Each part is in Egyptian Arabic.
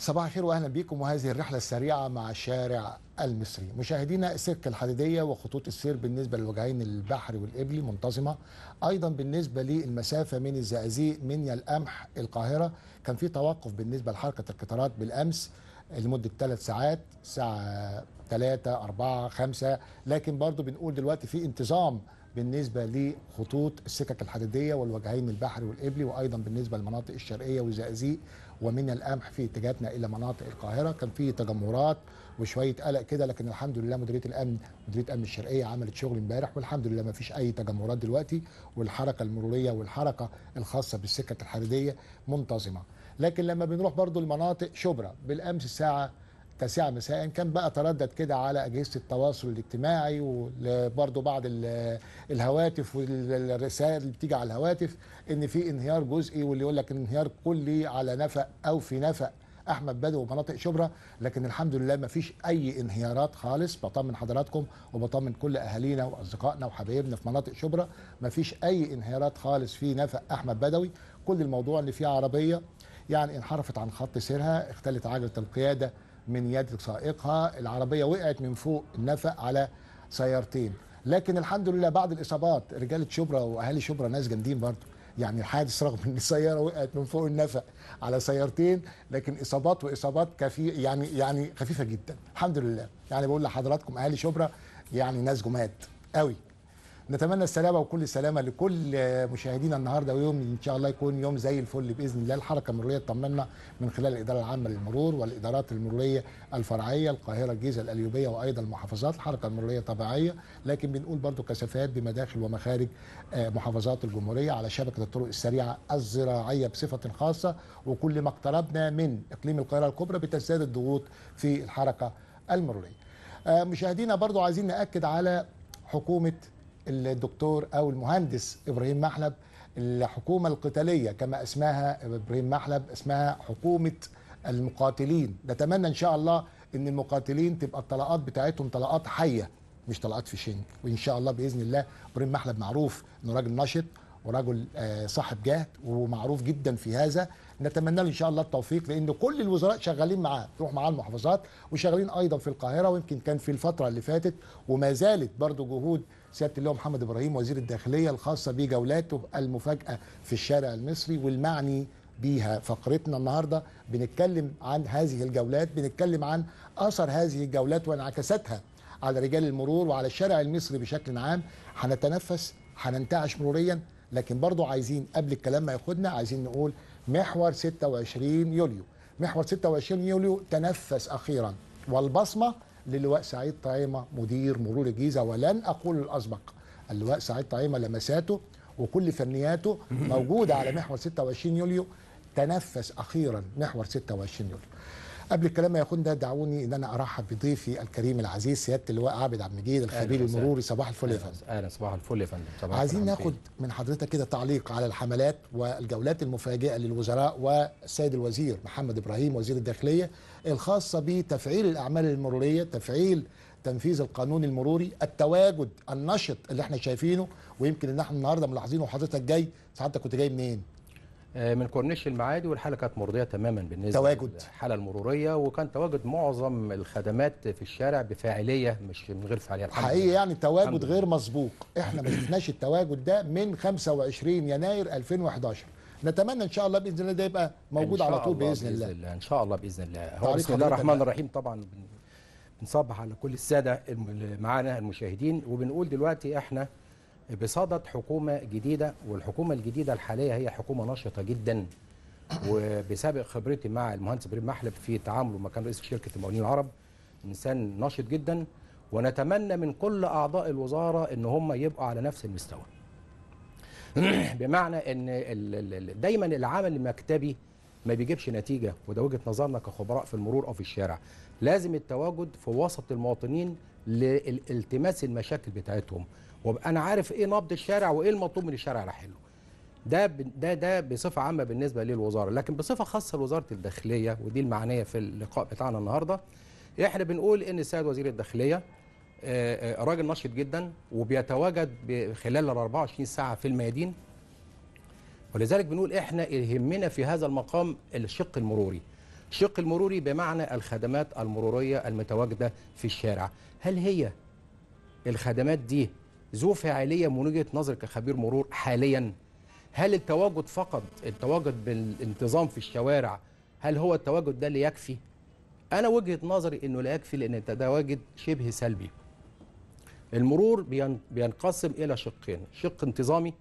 صباح الخير واهلا بكم وهذه الرحله السريعه مع الشارع المصري مشاهدينا السكه الحديديه وخطوط السير بالنسبه للوجهين البحري والقبلي منتظمه ايضا بالنسبه للمسافه من الزقازيق منيا القمح القاهره كان في توقف بالنسبه لحركه القطارات بالامس لمده ثلاث ساعات الساعه 3 4 5 لكن برضو بنقول دلوقتي في انتظام بالنسبه لخطوط السكك الحديديه والوجهين البحري والقبلي وايضا بالنسبه للمناطق الشرقيه وزقازيق ومن القمح في اتجاهاتنا الى مناطق القاهره كان في تجمهرات وشويه قلق كده لكن الحمد لله مديريه الامن مديريه امن الشرقيه عملت شغل امبارح والحمد لله ما فيش اي تجمهرات دلوقتي والحركه المروريه والحركه الخاصه بالسكك الحديديه منتظمه لكن لما بنروح برضو المناطق شبرا بالامس الساعه تاسعة مساء كان بقى تردد كده على أجهزة التواصل الاجتماعي وبرضه بعض الهواتف والرسائل اللي بتيجي على الهواتف إن في انهيار جزئي واللي يقول لك انهيار كلي على نفق أو في نفق احمد بدو ومناطق شبرا لكن الحمد لله ما فيش اي انهيارات خالص بطمن حضراتكم وبطمن كل اهالينا واصدقائنا وحبايبنا في مناطق شبرا ما فيش اي انهيارات خالص في نفق احمد بدوي كل الموضوع ان في عربيه يعني انحرفت عن خط سيرها اختلت عجله القياده من يد سائقها العربية وقعت من فوق النفق على سيارتين لكن الحمد لله بعد الإصابات رجالة شبرا وأهالي شبرا ناس جامدين برضه يعني الحادث رغم ان السياره وقعت من فوق النفق على سيارتين لكن اصابات واصابات كفي يعني يعني خفيفه جدا الحمد لله يعني بقول لحضراتكم اهالي شبرا يعني ناس جماد قوي نتمنى السلامه وكل السلامه لكل مشاهدينا النهارده ويوم ان شاء الله يكون يوم زي الفل باذن الله الحركه المروريه تطمنا من خلال الاداره العامه للمرور والادارات المروريه الفرعيه القاهره الجيزه القليوبيه وايضا المحافظات الحركه المروريه طبيعيه لكن بنقول برضو كثافات بمداخل ومخارج محافظات الجمهوريه على شبكه الطرق السريعه الزراعيه بصفه خاصه وكل ما اقتربنا من اقليم القاهره الكبرى بتزداد الضغوط في الحركه المروريه. مشاهدينا برضو عايزين ناكد على حكومه الدكتور او المهندس ابراهيم محلب الحكومه القتاليه كما اسمها ابراهيم محلب اسمها حكومه المقاتلين نتمنى ان شاء الله ان المقاتلين تبقى الطلقات بتاعتهم طلقات حيه مش طلقات في شنك وان شاء الله باذن الله ابراهيم محلب معروف انه راجل نشط ورجل صاحب جهد ومعروف جدا في هذا نتمنى له ان شاء الله التوفيق لان كل الوزراء شغالين معاه تروح معاه المحافظات وشغالين ايضا في القاهره ويمكن كان في الفتره اللي فاتت وما زالت برضه جهود سياده اللواء محمد ابراهيم وزير الداخليه الخاصه بجولاته المفاجاه في الشارع المصري والمعني بيها فقرتنا النهارده بنتكلم عن هذه الجولات بنتكلم عن اثر هذه الجولات وانعكاساتها على رجال المرور وعلى الشارع المصري بشكل عام هنتنفس هننتعش مروريا لكن برضو عايزين قبل الكلام ما ياخدنا عايزين نقول محور 26 يوليو محور 26 يوليو تنفس اخيرا والبصمه للواء سعيد طعيمه مدير مرور الجيزه ولن اقول الاسبق اللواء سعيد طعيمه لمساته وكل فنياته موجوده على محور 26 يوليو تنفس اخيرا محور 26 يوليو قبل الكلام ما يكون ده دعوني ان انا ارحب بضيفي الكريم العزيز سياده اللواء عابد عبد المجيد الخبير المروري صباح الفل يا فندم اهلا صباح الفل يا فندم عايزين ناخد من حضرتك كده تعليق على الحملات والجولات المفاجئه للوزراء والسيد الوزير محمد ابراهيم وزير الداخليه الخاصه بتفعيل الاعمال المروريه تفعيل تنفيذ القانون المروري التواجد النشط اللي احنا شايفينه ويمكن ان احنا النهارده ملاحظينه وحضرتك جاي سعادتك كنت جاي منين؟ من كورنيش المعادي والحاله كانت مرضيه تماما بالنسبه تواجد للحاله المروريه وكان تواجد معظم الخدمات في الشارع بفاعليه مش من غير فعاليه حقيقي يعني تواجد غير مسبوق احنا ما شفناش التواجد ده من 25 يناير 2011 نتمنى ان شاء الله باذن الله ده يبقى موجود على طول باذن الله. الله ان شاء الله باذن الله هو بسم الله الرحمن الرحيم طبعا بنصبح على كل الساده اللي معانا المشاهدين وبنقول دلوقتي احنا بصدد حكومة جديدة والحكومة الجديدة الحالية هي حكومة نشطة جدا وبسابق خبرتي مع المهندس ابراهيم محلب في تعامله مع كان رئيس شركة المقاولين العرب إنسان ناشط جدا ونتمنى من كل أعضاء الوزارة إن هم يبقوا على نفس المستوى بمعنى إن دايما العمل المكتبي ما بيجيبش نتيجة وده وجهة نظرنا كخبراء في المرور أو في الشارع لازم التواجد في وسط المواطنين لالتماس المشاكل بتاعتهم وابقى انا عارف ايه نبض الشارع وايه المطلوب من الشارع احله ده ده ده بصفه عامه بالنسبه للوزاره لكن بصفه خاصه لوزاره الداخليه ودي المعنيه في اللقاء بتاعنا النهارده احنا بنقول ان السيد وزير الداخليه راجل نشط جدا وبيتواجد خلال ال 24 ساعه في الميادين ولذلك بنقول احنا يهمنا في هذا المقام الشق المروري الشق المروري بمعنى الخدمات المروريه المتواجده في الشارع هل هي الخدمات دي ذو فاعليه من وجهه نظرك كخبير مرور حاليا هل التواجد فقط التواجد بالانتظام في الشوارع هل هو التواجد ده اللي يكفي انا وجهه نظري انه لا يكفي لان التواجد شبه سلبي المرور بين- بينقسم الى شقين شق انتظامي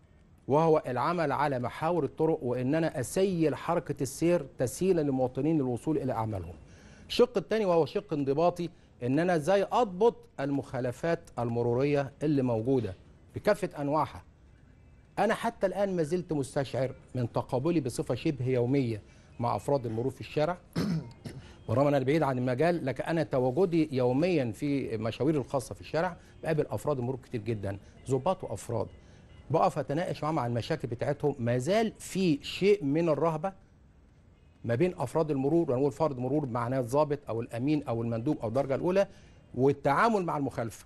وهو العمل على محاور الطرق وان انا اسيل حركه السير تسهيلا للمواطنين للوصول الى اعمالهم الشق الثاني وهو شق انضباطي ان انا ازاي اضبط المخالفات المروريه اللي موجوده بكافه انواعها انا حتى الان ما زلت مستشعر من تقابلي بصفه شبه يوميه مع افراد المرور في الشارع ورغم ان انا بعيد عن المجال لكن انا تواجدي يوميا في مشاويري الخاصه في الشارع بقابل افراد المرور كتير جدا ضباط وافراد بقف اتناقش معاهم عن المشاكل بتاعتهم ما زال في شيء من الرهبه ما بين افراد المرور ونقول فرد مرور معناه الضابط او الامين او المندوب او الدرجه الاولى والتعامل مع المخالفه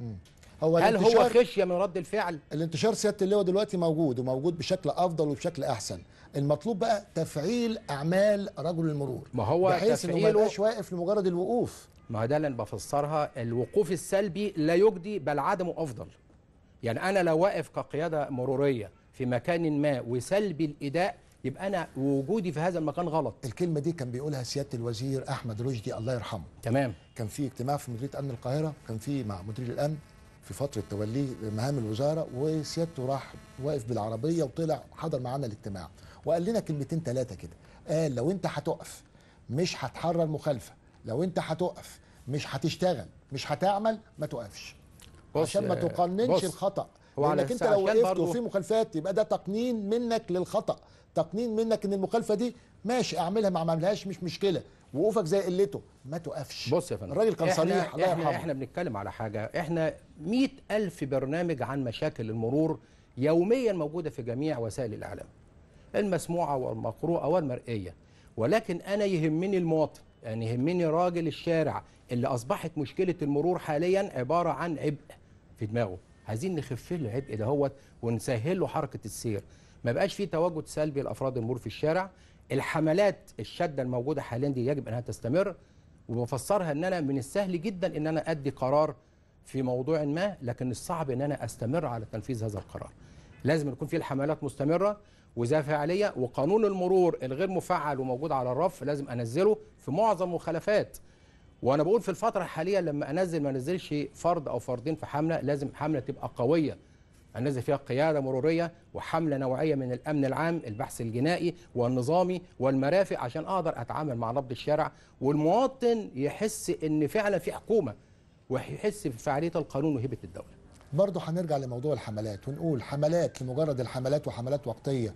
هو هل هو الانتشار خشيه من رد الفعل الانتشار سياده اللواء دلوقتي موجود وموجود بشكل افضل وبشكل احسن المطلوب بقى تفعيل اعمال رجل المرور ما هو بحيث انه ما تفعيله- يبقاش واقف لمجرد الوقوف ما هو ده اللي انا بفسرها الوقوف السلبي لا يجدي بل عدمه افضل يعني انا لو واقف كقياده مروريه في مكان ما وسلبي الاداء يبقى انا وجودي في هذا المكان غلط الكلمه دي كان بيقولها سياده الوزير احمد رشدي الله يرحمه تمام كان في اجتماع في مديريه امن القاهره كان في مع مدير الامن في فتره توليه مهام الوزاره وسيادته راح واقف بالعربيه وطلع حضر معانا الاجتماع وقال لنا كلمتين ثلاثه كده قال لو انت هتقف مش هتحرر مخالفه لو انت هتقف مش هتشتغل مش هتعمل ما تقفش بص عشان ما يا- تقننش بص، الخطا هو على لانك انت الس- لو عشان وقفت برضو- وفي مخالفات يبقى ده تقنين منك للخطا تقنين منك ان المخالفه دي ماشي اعملها ما عملهاش مش مشكله وقوفك زي قلته ما تقفش بص يا فندم الراجل كان إحنا- صريح الله احنا يرحمه احنا بنتكلم على حاجه احنا مئة ألف برنامج عن مشاكل المرور يوميا موجوده في جميع وسائل الاعلام المسموعه والمقروءه والمرئيه ولكن انا يهمني المواطن يعني يهمني راجل الشارع اللي اصبحت مشكله المرور حاليا عباره عن عبء في دماغه عايزين نخف له العبء دهوت ونسهل له حركه السير ما بقاش في تواجد سلبي لافراد المرور في الشارع الحملات الشاده الموجوده حاليا دي يجب انها تستمر وبفسرها ان انا من السهل جدا ان انا ادي قرار في موضوع ما لكن الصعب ان انا استمر على تنفيذ هذا القرار لازم يكون في الحملات مستمره وذا فعاليه وقانون المرور الغير مفعل وموجود على الرف لازم انزله في معظم مخالفات وانا بقول في الفتره الحاليه لما انزل ما انزلش فرد او فردين في حمله لازم حمله تبقى قويه انزل فيها قياده مروريه وحمله نوعيه من الامن العام البحث الجنائي والنظامي والمرافق عشان اقدر اتعامل مع نبض الشارع والمواطن يحس ان فعلا في حكومه ويحس بفعاليه القانون وهبه الدوله برضه هنرجع لموضوع الحملات ونقول حملات لمجرد الحملات وحملات وقتيه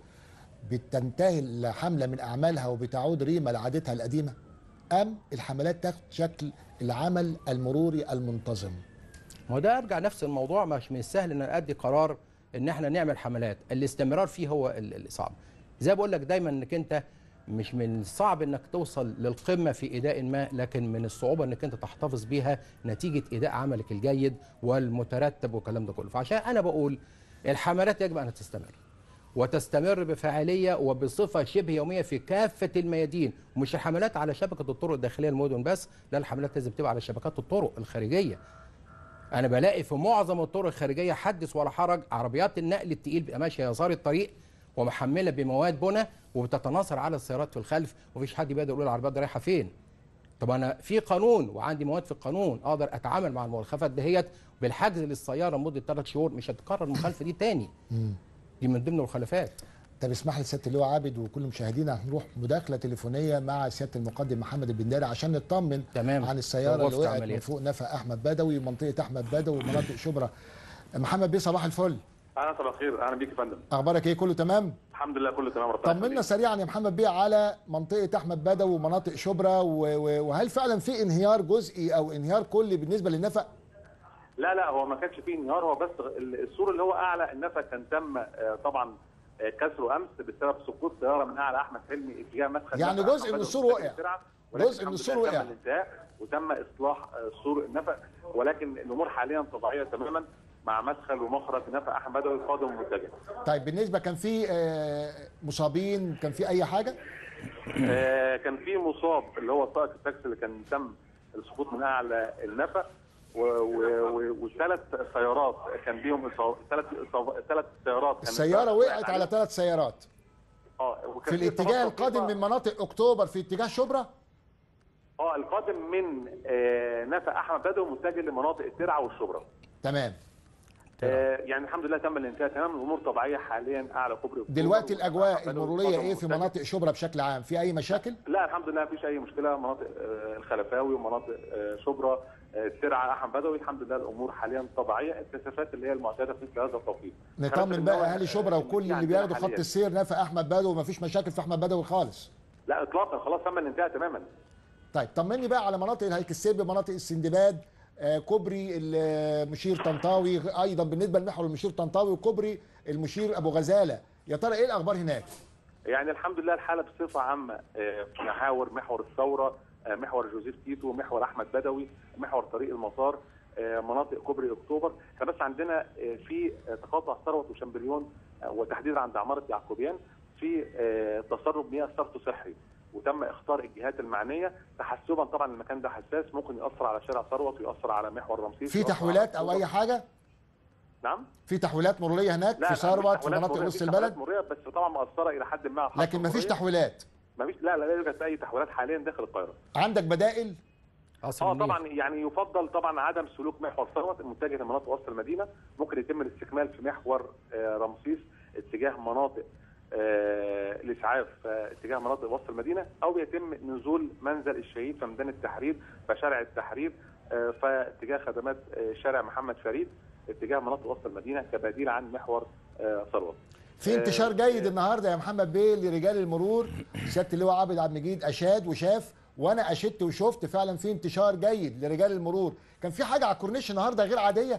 بتنتهي الحمله من اعمالها وبتعود ريما لعادتها القديمه ام الحملات تاخد شكل العمل المروري المنتظم ما هو ده ارجع نفس الموضوع مش من السهل ان أنا ادي قرار ان احنا نعمل حملات الاستمرار فيه هو ال- اللي صعب زي ما بقول لك دايما انك انت مش من الصعب انك توصل للقمه في اداء ما لكن من الصعوبه انك انت تحتفظ بيها نتيجه اداء عملك الجيد والمترتب والكلام ده كله فعشان انا بقول الحملات يجب ان تستمر وتستمر بفاعليه وبصفه شبه يوميه في كافه الميادين ومش الحملات على شبكه الطرق الداخليه المدن بس لا الحملات لازم تبقى على شبكات الطرق الخارجيه انا بلاقي في معظم الطرق الخارجيه حدث ولا حرج عربيات النقل التقيل بقى ماشيه يسار الطريق ومحمله بمواد بناء وبتتناثر على السيارات في الخلف ومفيش حد بيقدر يقول العربيات دي رايحه فين طب انا في قانون وعندي مواد في القانون اقدر اتعامل مع المخالفات دهيت بالحجز للسياره لمده ثلاث شهور مش هتكرر المخالفه دي تاني دي من ضمن المخالفات طب اسمح لي سياده اللواء عابد وكل مشاهدينا هنروح مداخله تليفونيه مع سياده المقدم محمد البنداري عشان نطمن تمام. عن السياره اللي وقفت وقعت من عمليات. فوق نفق احمد بدوي منطقه احمد بدوي ومناطق شبرا محمد بيه صباح الفل اهلا صباح الخير اهلا بيك يا فندم اخبارك ايه كله تمام الحمد لله كله تمام ربنا طمنا يخليك. سريعا يا محمد بيه على منطقه احمد بدوي ومناطق شبرا و- و- وهل فعلا في انهيار جزئي او انهيار كلي بالنسبه للنفق لا لا هو ما كانش فيه انهيار هو بس ال- السور اللي هو اعلى النفق كان تم آه، طبعا آه، كسره امس بسبب سقوط سياره من اعلى احمد حلمي اتجاه مدخل يعني نفق جزء من أحمد السور بدوي وقع. بسرعة، ولكن جزء من الحمد السور لله وقع. تم الانتهاء وتم اصلاح آه، سور النفق ولكن الامور حاليا طبيعيه تماما مع مدخل ومخرج نفق احمد بدوي قادم ومتجه طيب بالنسبه كان في آه، مصابين كان في اي حاجه آه، كان في مصاب اللي هو سائق التاكسي اللي كان تم السقوط من اعلى النفق و- و- و- وثلاث سيارات كان بيهم إصاب- ثلاث إصاب- ثلاث سيارات كانت السياره وقعت وقعت على عليهم. ثلاث سيارات اه وكان في الاتجاه إصابات القادم بسيطة. من مناطق اكتوبر في اتجاه شبرا اه القادم من آه، نفق احمد بدوي متجه لمناطق الترعه والشبرا تمام آه، يعني الحمد لله تم الانتهاء تماما الامور طبيعيه حاليا اعلى كوبري أكتوبر دلوقتي الاجواء وأحمد بدوي المروريه القادم ايه في متجه. مناطق شبرا بشكل عام في اي مشاكل لا الحمد لله مفيش اي مشكله مناطق آه، الخلفاوي ومناطق آه، شبرا آه، الترعه احمد بدوي الحمد لله الامور حاليا طبيعيه الكثافات اللي هي المعتاده في مثل هذا التوقيت نطمن بقى اهالي شبرا وكل اللي عندنا بياخدوا خط حالياً. السير نفق احمد بدوي ومفيش مشاكل في احمد بدوي خالص لا اطلاقا خلاص تم الانتهاء تماما طيب طمني بقى على مناطق الهيك السير مناطق السندباد آه، كوبري المشير طنطاوي ايضا بالنسبه لمحور المشير طنطاوي وكوبري المشير ابو غزاله يا ترى ايه الاخبار هناك يعني الحمد لله الحاله بصفه عامه آه، في محاور محور الثوره آه، محور جوزيف تيتو محور احمد بدوي محور طريق المطار آه، مناطق كوبري اكتوبر احنا بس عندنا آه، في آه، تقاطع ثروت وشمبليون آه، وتحديدا عند عماره يعقوبيان في آه، تسرب مياه صرف صحي وتم اختار الجهات المعنيه تحسبا طبعا المكان ده حساس ممكن ياثر على شارع ثروت ويأثر على محور رمسيس في ويأثر على تحويلات او أكتوبر. اي حاجه نعم في تحويلات مروريه هناك لا في لا، مش ثروت في تحويلات مناطق مرورية، وسط في تحويلات البلد مرورية بس طبعا مأثره الى حد ما على الحركة لكن مفيش المرورية. تحويلات مفيش لا لا لا يوجد اي تحويلات حاليا داخل القاهره عندك بدائل قصر اه النيل. طبعا يعني يفضل طبعا عدم سلوك محور ثروت المتجه لمناطق وسط المدينه ممكن يتم الاستكمال في محور آه، رمسيس اتجاه مناطق آه، الاسعاف آه، اتجاه مناطق وسط المدينه او يتم نزول منزل الشهيد في ميدان التحرير فشارع التحرير آه، فاتجاه خدمات آه، شارع محمد فريد اتجاه مناطق وسط المدينه كبديل عن محور آه، ثروت في انتشار جيد النهارده يا محمد بيه لرجال المرور سياده اللواء عابد عبد المجيد اشاد وشاف وانا اشدت وشفت فعلا في انتشار جيد لرجال المرور كان في حاجه على الكورنيش النهارده غير عاديه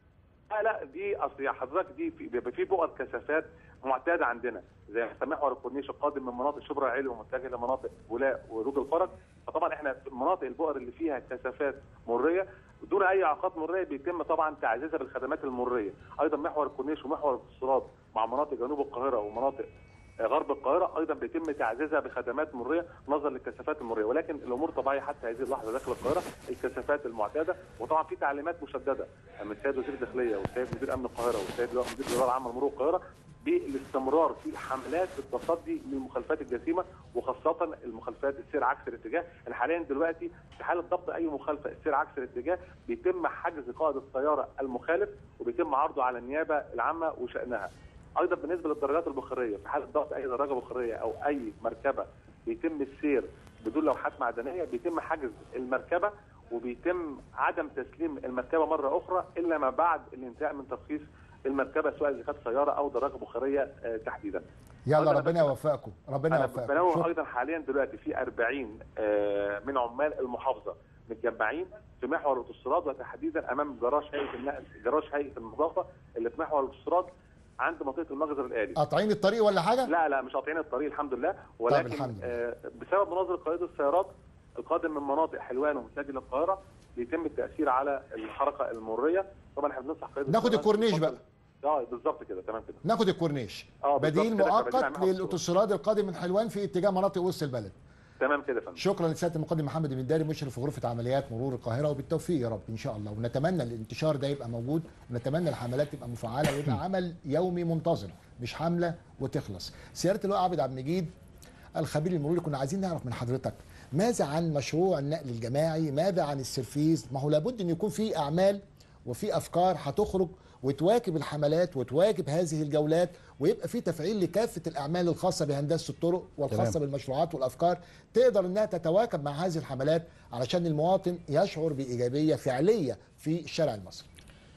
لا لا دي اصل يا حضرتك دي في- بيبقى في بؤر كثافات معتاده عندنا زي مثلا محور الكورنيش القادم من مناطق شبرا العلي ومتجه لمناطق ولاء وروج الفرج فطبعا احنا في مناطق البؤر اللي فيها كثافات مريه دون اي اعاقات مريه بيتم طبعا تعزيزها بالخدمات المريه ايضا محور الكورنيش ومحور الاتصالات مع مناطق جنوب القاهره ومناطق غرب القاهره ايضا بيتم تعزيزها بخدمات مريه نظرا للكثافات المريه ولكن الامور طبيعيه حتى هذه اللحظه داخل القاهره الكثافات المعتاده وطبعا في تعليمات مشدده من السيد وزير الداخليه والسيد مدير امن القاهره والسيد لواء مدير الاداره العامه لمرور القاهره بالاستمرار في حملات التصدي للمخالفات الجسيمه وخاصه المخالفات السير عكس الاتجاه احنا حاليا دلوقتي في حاله ضبط اي مخالفه السير عكس الاتجاه بيتم حجز قائد السياره المخالف وبيتم عرضه على النيابه العامه وشانها ايضا بالنسبه للدراجات البخاريه في حاله ضغط اي دراجه بخاريه او اي مركبه بيتم السير بدون لوحات معدنيه بيتم حجز المركبه وبيتم عدم تسليم المركبه مره اخرى الا ما بعد الانتهاء من ترخيص المركبه سواء اذا كانت سياره او دراجه بخاريه آه، تحديدا. يلا أيضاً ربنا بس- يوفقكم ربنا انا يوفقكم بنوه شكراً. ايضا حاليا دلوقتي في 40 آه، من عمال المحافظه متجمعين في محور الاوتوستراد وتحديدا امام جراج هيئه النقل جراج هيئه النظافه اللي في محور الاوتوستراد عند منطقه المخزن الالي. قاطعين الطريق ولا حاجه لا لا مش قاطعين الطريق الحمد لله ولكن الحمد لله. آه بسبب مناظر قيادة السيارات القادم من مناطق حلوان ومتجه للقاهره بيتم التاثير على الحركه المروريه طبعا احنا بننصح قيادة ناخد السيارات الكورنيش تفضل- بقى. اه بالظبط كده تمام كده ناخد الكورنيش آه، بالظبط بديل كده، كبديل مؤقت عن محور للاوتوستراد القادم من حلوان في اتجاه مناطق وسط البلد تمام كده يا فندم شكرا لسياده المقدم محمد المداري مشرف غرفه عمليات مرور القاهره وبالتوفيق يا رب ان شاء الله ونتمنى الانتشار ده يبقى موجود ونتمنى الحملات تبقى مفعله ويبقى عمل يومي منتظم مش حمله وتخلص سياده اللواء عابد عبد المجيد الخبير المروري كنا عايزين نعرف من حضرتك ماذا عن مشروع النقل الجماعي ماذا عن السيرفيز ما هو لابد ان يكون في اعمال وفي افكار هتخرج وتواكب الحملات وتواكب هذه الجولات ويبقى في تفعيل لكافه الاعمال الخاصه بهندسه الطرق والخاصه تمام. بالمشروعات والافكار تقدر انها تتواكب مع هذه الحملات علشان المواطن يشعر بايجابيه فعليه في الشارع المصري.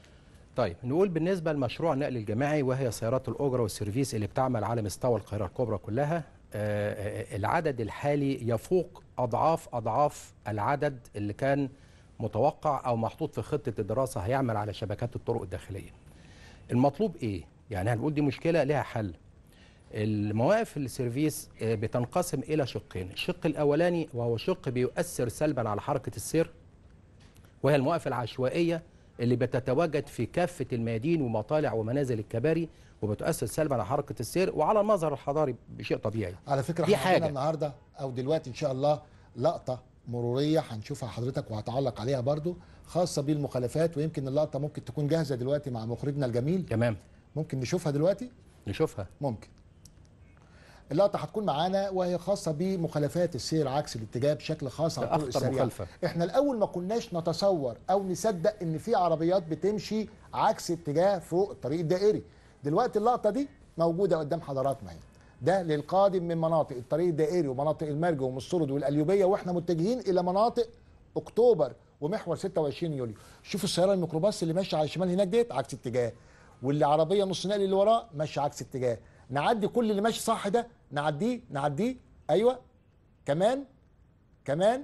طيب نقول بالنسبة لمشروع النقل الجماعي وهي سيارات الأجرة والسيرفيس اللي بتعمل على مستوى القاهرة الكبرى كلها آه، آه، العدد الحالي يفوق أضعاف أضعاف العدد اللي كان متوقع أو محطوط في خطة الدراسة هيعمل على شبكات الطرق الداخلية المطلوب إيه؟ يعني هنقول دي مشكلة لها حل المواقف السيرفيس آه، بتنقسم إلى شقين الشق الأولاني وهو شق بيؤثر سلبا على حركة السير وهي المواقف العشوائية اللي بتتواجد في كافه الميادين ومطالع ومنازل الكباري وبتؤثر سلبا على حركه السير وعلى المظهر الحضاري بشيء طبيعي على فكره دي احنا عندنا حاجة. النهارده او دلوقتي ان شاء الله لقطه مروريه هنشوفها حضرتك وهتعلق عليها برضو خاصه بالمخالفات ويمكن اللقطه ممكن تكون جاهزه دلوقتي مع مخرجنا الجميل تمام ممكن نشوفها دلوقتي نشوفها ممكن اللقطه هتكون معانا وهي خاصه بمخالفات السير عكس الاتجاه بشكل خاص على ده الطرق أخطر السريعه مخالفة. احنا الاول ما كناش نتصور او نصدق ان في عربيات بتمشي عكس اتجاه فوق الطريق الدائري دلوقتي اللقطه دي موجوده قدام حضراتنا اهي ده للقادم من مناطق الطريق الدائري ومناطق المرج ومسترد والقليوبيه واحنا متجهين الى مناطق اكتوبر ومحور 26 يوليو شوفوا السياره الميكروباص اللي ماشيه على الشمال هناك ديت عكس اتجاه واللي عربيه نص نقل اللي وراه ماشيه عكس اتجاه نعدي كل اللي ماشي صح ده نعديه نعديه ايوه كمان كمان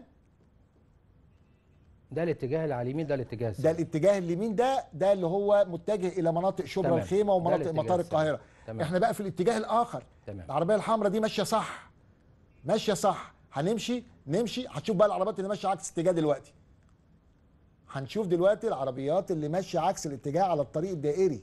ده الاتجاه اللي على اليمين ده الاتجاه ده السلبي. الاتجاه اليمين ده ده اللي هو متجه الى مناطق شبرا تمام. الخيمه ده ومناطق الاتجاه مطار السلبي. القاهره تمام. احنا بقى في الاتجاه الاخر تمام. العربيه الحمراء دي ماشيه صح ماشيه صح هنمشي نمشي هتشوف بقى العربيات اللي ماشيه عكس اتجاه دلوقتي هنشوف دلوقتي العربيات اللي ماشيه عكس الاتجاه على الطريق الدائري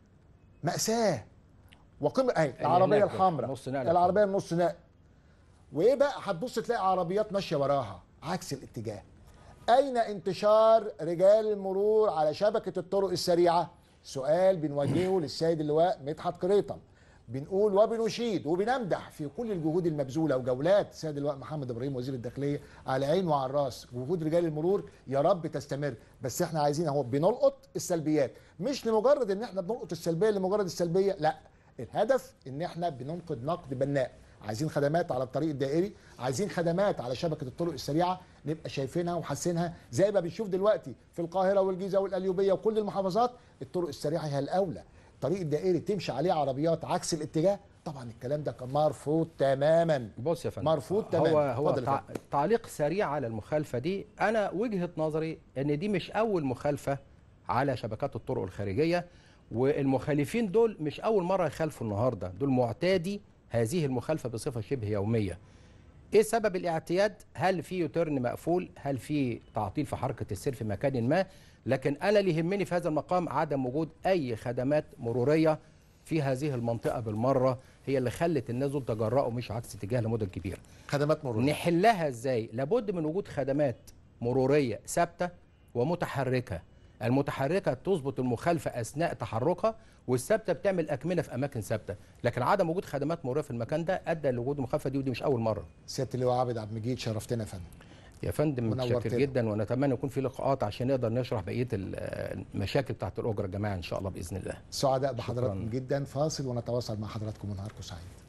مأساة وقمة اهي العربية هناك ده، الحمراء نص نقل. العربية النص نقل وايه بقى هتبص تلاقي عربيات ماشية وراها عكس الاتجاه أين انتشار رجال المرور على شبكة الطرق السريعة؟ سؤال بنوجهه للسيد اللواء مدحت قريطل بنقول وبنشيد وبنمدح في كل الجهود المبذولة وجولات السيد اللواء محمد إبراهيم وزير الداخلية على عين وعلى الراس جهود رجال المرور يا رب تستمر بس احنا عايزين اهو بنلقط السلبيات مش لمجرد ان احنا بنلقط السلبية لمجرد السلبية لا الهدف ان احنا بننقد نقد بناء عايزين خدمات على الطريق الدائري عايزين خدمات على شبكه الطرق السريعه نبقى شايفينها وحاسينها زي ما بنشوف دلوقتي في القاهره والجيزه والقليوبيه وكل المحافظات الطرق السريعه هي الاولى الطريق الدائري تمشي عليه عربيات عكس الاتجاه طبعا الكلام ده كان مرفوض تماما بص يا فندم مرفوض تماما. هو هو اتفضل يا تع... فندم. تعليق سريع على المخالفه دي انا وجهه نظري ان دي مش اول مخالفه على شبكات الطرق الخارجيه والمخالفين دول مش اول مره يخالفوا النهارده دول معتادي هذه المخالفه بصفه شبه يوميه ايه سبب الاعتياد هل في يوترن مقفول هل في تعطيل في حركه السير في مكان ما لكن انا اللي يهمني في هذا المقام عدم وجود اي خدمات مروريه في هذه المنطقه بالمره هي اللي خلت الناس دول تجرأوا مش عكس اتجاه لمدن كبيره خدمات مرور نحلها ازاي لابد من وجود خدمات مروريه ثابته ومتحركه المتحركه تظبط المخالفه اثناء تحركها والثابته بتعمل اكمنه في اماكن ثابته لكن عدم وجود خدمات مروريه في المكان ده ادى لوجود المخالفه دي ودي مش اول مره سياده اللواء عابد عبد المجيد شرفتنا يا فندم يا فندم متشكر ونورتنا. جدا ونتمنى يكون في لقاءات عشان نقدر نشرح بقيه ال- المشاكل بتاعت الاجره يا جماعه ان شاء الله باذن الله سعداء بحضراتكم شكراً. جدا فاصل ونتواصل مع حضراتكم ونهاركم سعيد